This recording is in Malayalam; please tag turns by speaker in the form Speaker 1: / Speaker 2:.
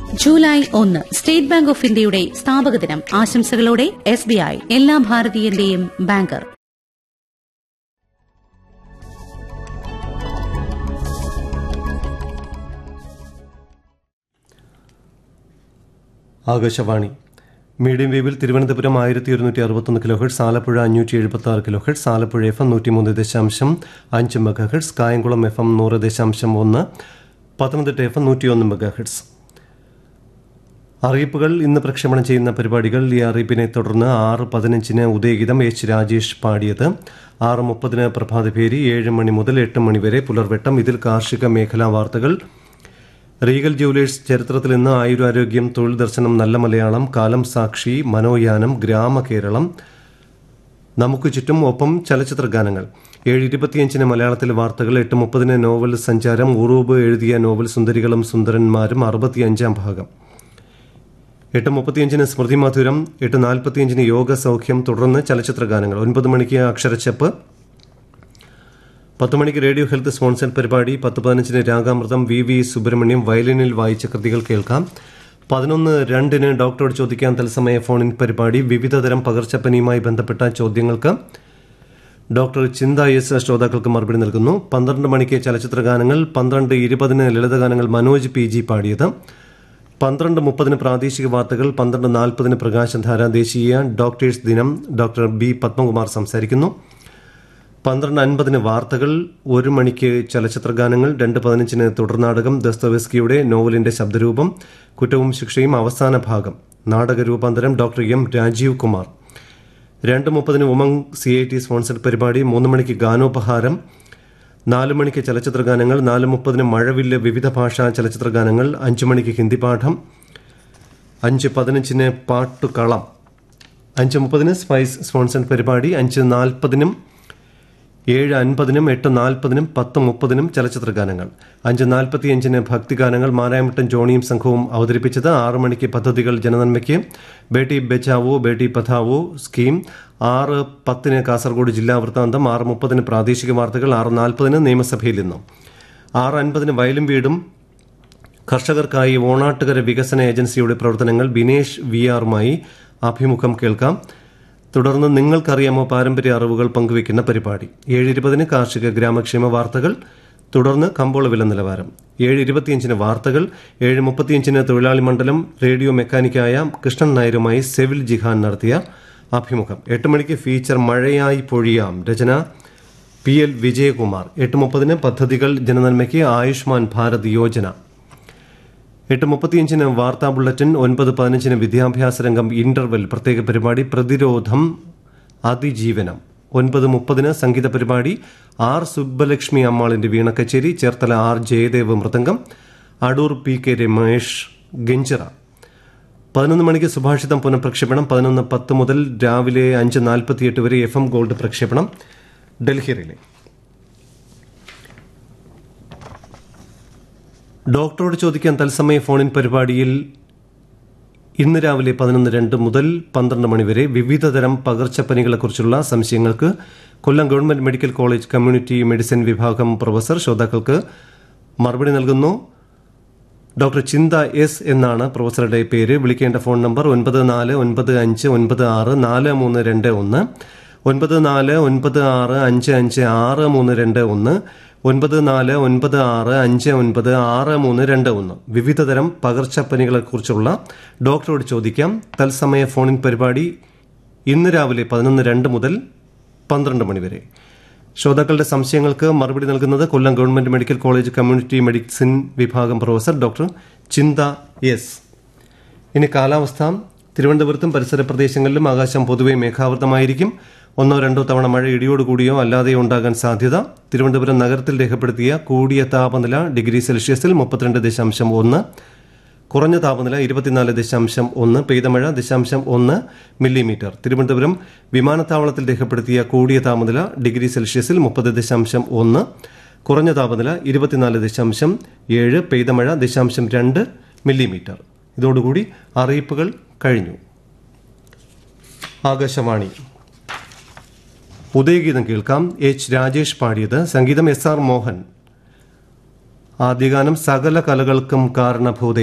Speaker 1: ജൂലൈ ഒന്ന് സ്റ്റേറ്റ് ബാങ്ക് ഓഫ് ഇന്ത്യയുടെ സ്ഥാപക ദിനം ആശംസകളോടെ എസ് ബി ഐ എല്ലാ ഭാരതീയന്റെയും ബാങ്കർ
Speaker 2: ആകാശവാണി മീഡിയം വേവിൽ തിരുവനന്തപുരം ആയിരത്തി ഒരുന്നൂറ്റി അറുപത്തൊന്ന് കിലോ ഹെഡ്സ് ആലപ്പുഴ അഞ്ഞൂറ്റി എഴുപത്തി ആറ് kilo hertz Alappuzha F M നൂറ്റിമൂന്ന് ദശാംശം അഞ്ച് mega hertz Kayamkulam F M നൂറ് ദശാംശം ഒന്ന് പത്തനംതിട്ട എഫ് എം നൂറ്റിയൊന്ന് മെഗാ ഹെഡ്സ് അറിയിപ്പുകൾ ഇന്ന് പ്രക്ഷേപണം ചെയ്യുന്ന പരിപാടികൾ ഈ അറിയിപ്പിനെ തുടർന്ന് ആറ് പതിനഞ്ചിന് ഉദയഗീതം എച്ച് രാജേഷ് പാടിയത് ആറ് മുപ്പതിന് പ്രഭാതഭേരി ഏഴ് മണി മുതൽ എട്ട് മണി വരെ പുലർവെട്ടം ഇതിൽ കാർഷിക മേഖലാ വാർത്തകൾ റീഗൽ ജുവലേഴ്സ് ചരിത്രത്തിൽ ഇന്ന് ആയുരാരോഗ്യം തൊഴിൽ ദർശനം നല്ല മലയാളം കാലം സാക്ഷി മനോയാനം ഗ്രാമകേരളം നമുക്ക് ചുറ്റും ഒപ്പം ചലച്ചിത്ര ഗാനങ്ങൾ ഏഴ് ഇരുപത്തിയഞ്ചിന് മലയാളത്തിലെ വാർത്തകൾ എട്ട് മുപ്പതിന് നോവൽ സഞ്ചാരം ഉറൂബ് എഴുതിയ നോവൽ സുന്ദരികളും സുന്ദരന്മാരും അറുപത്തിയഞ്ചാം ഭാഗം എട്ട് മുപ്പത്തിയഞ്ചിന് സ്മൃതി മധുരം എട്ട് നാൽപ്പത്തിയഞ്ചിന് യോഗ സൗഖ്യം തുടർന്ന് ചലച്ചിത്ര ഗാനങ്ങൾ ഒൻപത് മണിക്ക് അക്ഷരച്ചപ്പ് പത്ത് മണിക്ക് റേഡിയോ ഹെൽത്ത് സ്പോൺസർ പരിപാടി പത്ത് പതിനഞ്ചിന് രാഗാമൃതം വി വി സുബ്രഹ്മണ്യം വയലിനിൽ വായിച്ച കൃതികൾ കേൾക്കാം പതിനൊന്ന് രണ്ടിന് ഡോക്ടറോട് ചോദിക്കാൻ തത്സമയ ഫോണിൻ പരിപാടി വിവിധതരം പകർച്ചപ്പനിയുമായി ബന്ധപ്പെട്ട ചോദ്യങ്ങൾക്ക് ഡോക്ടർ ചിന്ത എസ് ശ്രോതാക്കൾക്ക് മറുപടി നൽകുന്നു പന്ത്രണ്ട് മണിക്ക് ചലച്ചിത്ര ഗാനങ്ങൾ പന്ത്രണ്ട് ഇരുപതിന് ലളിതഗാനങ്ങൾ മനോജ് പി ജി പാടിയത് പന്ത്രണ്ട് മുപ്പതിന് പ്രാദേശിക വാർത്തകൾ പന്ത്രണ്ട് നാൽപ്പതിന് പ്രകാശധാര ദേശീയ ഡോക്ടേഴ്സ് ദിനം ഡോക്ടർ ബി പത്മകുമാർ സംസാരിക്കുന്നു പന്ത്രണ്ട് അൻപതിന് വാർത്തകൾ ഒരു മണിക്ക് ചലച്ചിത്ര ഗാനങ്ങൾ രണ്ട് പതിനഞ്ചിന് തുടർനാടകം ദസ്തവെസ്കിയുടെ നോവലിന്റെ ശബ്ദരൂപം കുറ്റവും ശിക്ഷയും അവസാന ഭാഗം നാടക രൂപാന്തരം ഡോക്ടർ എം രാജീവ് കുമാർ രണ്ട് മുപ്പതിന് Umang C I T sponsored പരിപാടി മൂന്ന് മണിക്ക് ഗാനോപഹാരം നാല് മണിക്ക് ചലച്ചിത്ര ഗാനങ്ങൾ നാല് മുപ്പതിന് മഴവില്ല് വിവിധ ഭാഷാ ചലച്ചിത്ര ഗാനങ്ങൾ അഞ്ച് മണിക്ക് ഹിന്ദി പാഠം അഞ്ച് പതിനഞ്ചിന് പാട്ടുകളം അഞ്ച് മുപ്പതിന് സ്പൈസ് സ്പോൺസർഡ് പരിപാടി അഞ്ച് നാൽപ്പതിനും ഏഴ് അൻപതിനും എട്ട് നാൽപ്പതിനും പത്ത് മുപ്പതിനും ചലച്ചിത്ര ഗാനങ്ങൾ അഞ്ച് നാൽപ്പത്തിയഞ്ചിന് ഭക്തിഗാനങ്ങൾ മാരായമുട്ടൻ ജോണിയും സംഘവും അവതരിപ്പിച്ചത് ആറ് മണിക്ക് പദ്ധതികൾ ജനനന്മയ്ക്ക് ബേട്ടി ബച്ചാവോ ബേട്ടി പധാവോ സ്കീം ആറ് പത്തിന് കാസർഗോഡ് ജില്ലാ വൃത്താന്തം ആറ് മുപ്പതിന് പ്രാദേശിക വാർത്തകൾ ആറ് നാൽപ്പതിന് നിയമസഭയിൽ നിന്നും ആറ് അൻപതിന് വയലും വീടും കർഷകർക്കായി ഓണാട്ടുകര വികസന ഏജൻസിയുടെ പ്രവർത്തനങ്ങൾ ബിനേഷ് വി ആറുമായി അഭിമുഖം കേൾക്കാം തുടർന്ന് നിങ്ങൾക്കറിയാമോ പാരമ്പര്യ അറിവുകൾ പങ്കുവയ്ക്കുന്ന പരിപാടി ഏഴ് ഇരുപതിന് കാർഷിക ഗ്രാമക്ഷേമ വാർത്തകൾ തുടർന്ന് കമ്പോള വില നിലവാരം ഏഴ് ഇരുപത്തിയഞ്ചിന് വാർത്തകൾ ഏഴ് മുപ്പത്തിയഞ്ചിന് തൊഴിലാളി മണ്ഡലം റേഡിയോ മെക്കാനിക്കായ കൃഷ്ണൻ നായരുമായി സെവിൽ ജിഹാൻ നടത്തിയ അഭിമുഖം എട്ട് മണിക്ക് ഫീച്ചർ മഴയായി പൊഴിയാം രചന പി എൽ വിജയകുമാർ എട്ട് മുപ്പതിന് പദ്ധതികൾ ജനനന്മയ്ക്ക് ആയുഷ്മാൻ ഭാരത് യോജന എട്ട് മുപ്പത്തിയഞ്ചിന് വാർത്താ ബുള്ളറ്റിൻ ഒൻപത് പതിനഞ്ചിന് വിദ്യാഭ്യാസ രംഗം ഇന്റർവെൽ പ്രത്യേക പരിപാടി പ്രതിരോധം അതിജീവനം ഒൻപത് മുപ്പതിന് സംഗീത പരിപാടി ആർ സുബ്ബലക്ഷ്മി അമ്മാളിന്റെ വീണ കച്ചേരി ചേർത്തല ആർ ജയദേവ് മൃദംഗം അടൂർ പി കെ രമേഷ് ഗഞ്ചിറ പതിനൊന്ന് മണിക്ക് സുഭാഷിതം പുനഃപ്രക്ഷേപണം പതിനൊന്ന് പത്ത് മുതൽ രാവിലെ അഞ്ച് നാൽപ്പത്തിയെട്ട് വരെ എഫ് എം ഗോൾഡ് പ്രക്ഷേപണം ഡൽഹി റിലേ ഡോക്ടറോട് ചോദിക്കാൻ തത്സമയ ഫോണിൻ പരിപാടിയിൽ ഇന്ന് രാവിലെ പതിനൊന്ന് രണ്ട് മുതൽ പന്ത്രണ്ട് മണിവരെ വിവിധതരം പകർച്ചപ്പനികളെക്കുറിച്ചുള്ള സംശയങ്ങൾക്ക് Kollam government medical college community medicine വിഭാഗം പ്രൊഫസർ ശ്രോതാക്കൾക്ക് മറുപടി നൽകുന്നു ഡോക്ടർ ചിന്ത എസ് എന്നാണ് പ്രൊഫസറുടെ പേര് വിളിക്കേണ്ട ഫോൺ നമ്പർ ഒൻപത് നാല് ഒൻപത് അഞ്ച് ഒൻപത് ആറ് നാല് മൂന്ന് രണ്ട് ഒന്ന് ഒൻപത് നാല് ഒൻപത് ആറ് അഞ്ച് അഞ്ച് ആറ് മൂന്ന് രണ്ട് ഒന്ന് ഒൻപത് നാല് ഒൻപത് ആറ് അഞ്ച് ഒൻപത് ആറ് മൂന്ന് രണ്ട് ഒന്ന് വിവിധതരം പകർച്ചപ്പനികളെക്കുറിച്ചുള്ള ഡോക്ടറോട് ചോദിക്കാം തത്സമയ ഫോണിൻ പരിപാടി ഇന്ന് രാവിലെ പതിനൊന്ന് രണ്ട് മുതൽ പന്ത്രണ്ട് മണിവരെ ശ്രോതാക്കളുടെ സംശയങ്ങൾക്ക് മറുപടി നൽകുന്നത് Kollam government medical college community medicine വിഭാഗം പ്രൊഫസർ ഡോക്ടർ ചിന്ത എസ് ഇനി കാലാവസ്ഥ തിരുവനന്തപുരത്തും പരിസര പ്രദേശങ്ങളിലും ആകാശം പൊതുവെ മേഘാവൃതമായിരിക്കും ഒന്നോ രണ്ടോ തവണ മഴ ഇടിയോടുകൂടിയോ അല്ലാതെയോ ഉണ്ടാകാൻ സാധ്യത തിരുവനന്തപുരം നഗരത്തിൽ രേഖപ്പെടുത്തിയ കൂടിയ താപനില ഡിഗ്രി സെൽഷ്യസിൽ മുപ്പത്തിരണ്ട് ദശാംശം ഒന്ന് കുറഞ്ഞ താപനില ഇരുപത്തിനാല് ദശാംശം ഒന്ന് പെയ്തമഴ ദശാംശം ഒന്ന് മില്ലിമീറ്റർ തിരുവനന്തപുരം വിമാനത്താവളത്തിൽ രേഖപ്പെടുത്തിയ കൂടിയ താപനില ഡിഗ്രി സെൽഷ്യസിൽ മുപ്പത് ദശാംശം ഒന്ന് കുറഞ്ഞ താപനില ഇരുപത്തിനാല് ദശാംശം ഏഴ് പെയ്തമഴ ദശാംശം രണ്ട് മില്ലിമീറ്റർ ഇതോടുകൂടി അറിയിപ്പുകൾ കഴിഞ്ഞു ആകാശവാണി ഉദയഗീതം കേൾക്കാം എച്ച് രാജേഷ് പാടിയത് സംഗീതം എസ് ആർ മോഹൻ ആദ്യഗാനം സകല കലകൾക്കും കാരണഭൂത